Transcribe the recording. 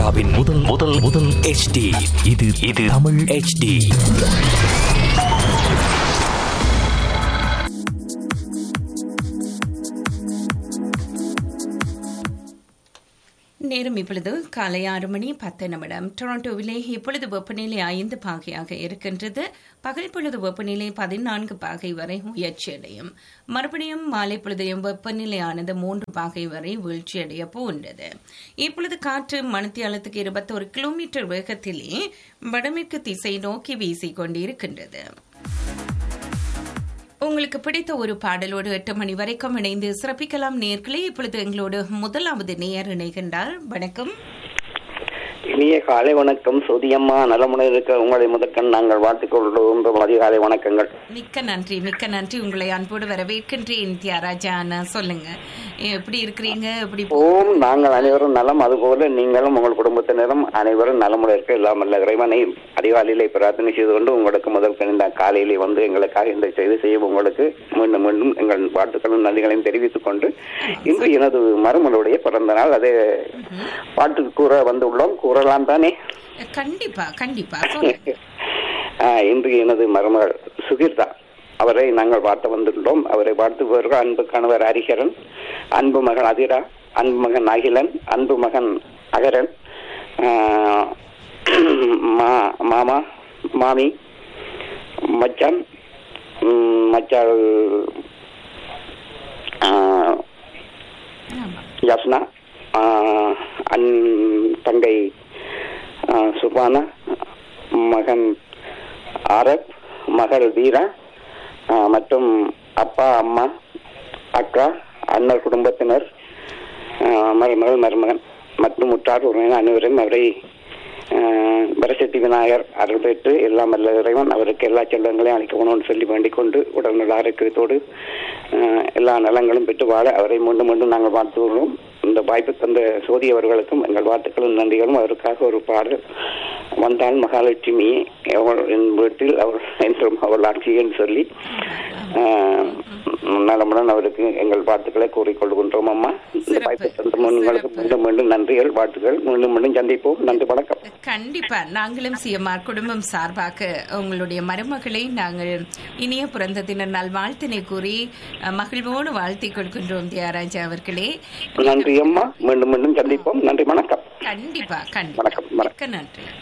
கனடாவின் முதல் முதல் முதல் HD இது இது தமிழ் HD நேரம் இப்பொழுது காலை ஆறு மணி பத்து நிமிடம் டொரண்டோவிலே இப்பொழுது வெப்பநிலை ஐந்து பாகையாக இருக்கின்றது பகல் பொழுது வெப்பநிலை பதினான்கு பாகை வரை உயர்ச்சியடையும் மறுபடியும் மாலை பொழுதையும் வெப்பநிலையானது மூன்று பாகை வரை வீழ்ச்சியடைய போன்றது இப்பொழுது காற்று மணித்தியாலத்துக்கு இருபத்தோரு கிலோமீட்டர் வேகத்திலே வடமேற்கு திசை நோக்கி வீசிக் கொண்டிருக்கின்றது உங்களுக்கு பிடித்த ஒரு பாடலோடு எட்டு மணி வரைக்கும் இணைந்து சிறப்பிக்கலாம் நேர்களே இப்பொழுது எங்களோடு முதலாவது நேயர் இணைகின்றார் வணக்கம் இனிய காலை வணக்கம் சுதியம்மா நலமுடன் இருக்க உங்களை முதற்கண் நாங்கள் வாழ்த்துக் கொள்கிறோம் அதிகாலை வணக்கங்கள் மிக்க நன்றி மிக்க நன்றி உங்களை அன்போடு வரவேற்கின்றேன் தியாராஜா அண்ணா சொல்லுங்க எப்படி இருக்கிறீங்க எப்படி போ- ஓம் நாங்கள் அனைவரும் நலம் அதுபோல நீங்களும் உங்கள் குடும்பத்தினரும் அனைவரும் நலமுடன் இருக்க இல்லாமல் இறைவனை அதிகாலையிலே பிரார்த்தனை செய்து கொண்டு உங்களுக்கு முதல் இந்த காலையிலே வந்து எங்களுக்காக இந்த செய்தி செய்ய உங்களுக்கு மீண்டும் மீண்டும் எங்கள் வாழ்த்துக்களும் நன்றிகளையும் தெரிவித்துக் கொண்டு இன்று எனது மருமகளுடைய பிறந்த நாள் அதே பாட்டு கூற வந்துள்ளோம் கூறலாம் தானே கண்டிப்பா கண்டிப்பா சொல்லுங்க ஆஹ், இன்று எனது மருமகள் சுகிர்தா அவரை நாங்கள் பார்த்து வந்துள்ளோம் அவரை வாழ்த்துபவர்கள் அன்பு கணவர் ஹரிஹரன் அன்பு மகன் அதிரா அன்பு மகன் அகிலன் அன்பு மகன் அகரன் ஆஹ், மா- மாமா மாமி மச்சான் ம், மச்சாள் ஆஹ், ஆமா. யஸ்னா ஆஹ், அன் தங்கை ஆஹ், சுபானா மகன் ஆரப் மகள் வீரா ஆஹ், மற்றும் அப்பா அம்மா அக்கா அண்ணர் குடும்பத்தினர் ஆஹ், மருமகள் மருமகன் மற்றும் முற்றார் உறவினர் அனைவரும் அவரை ஆஹ், வரசக்தி விநாயகர் அருள் பெற்று எல்லாம் வல்ல இறைவன் அவருக்கு எல்லா செல்வங்களையும் அளிக்கணும்னு சொல்லி வேண்டிக் கொண்டு உடல்நல ஆரோக்கியத்தோடு ஆஹ், எல்லா நலங்களும் பெற்று வாழ அவரை மீண்டும் மீண்டும் நாங்கள் வாழ்த்துகிறோம் இந்த வாய்ப்பு தந்த சோதி அவர்களுக்கும் எங்கள் வாழ்த்துக்களும் நன்றிகளும் அவருக்காக ஒரு பாடல் வந்தால் மகாலட்சுமி அவள் என் வீட்டில் அவள் என்றும் அவள் ஆட்சின்னு சொல்லி ஆஹ், நலமுடன் அவருக்கு எங்கள் வாழ்த்துக்களை கூறிக்கொள்கின்றோம் அம்மா இந்த சிறப்பு. வாய்ப்பு தந்த உங்களுக்கு சிறப்பு. மீண்டும் மீண்டும் நன்றிகள் வாழ்த்துக்கள் மீண்டும் மீண்டும் சந்திப்போம் நன்றி வணக்கம் கண்டிப்பா நாங்களும் சிஎம்ஆர் குடும்பம் சார்பாக உங்களுடைய மருமகளை நாங்கள் இனிய பிறந்த தின நல்வாழ்த்தினை கூறி அஹ், மகிழ்வோடு வாழ்த்திக் கொடுக்கின்றோம் தியாராஜா அவர்களே நன்றி அம்மா மீண்டும் மீண்டும் சந்திப்போம் நன்றி வணக்கம் கண்டிப்பா வணக்கம், கண்டிப்பா வணக்கம். மிக்க நன்றி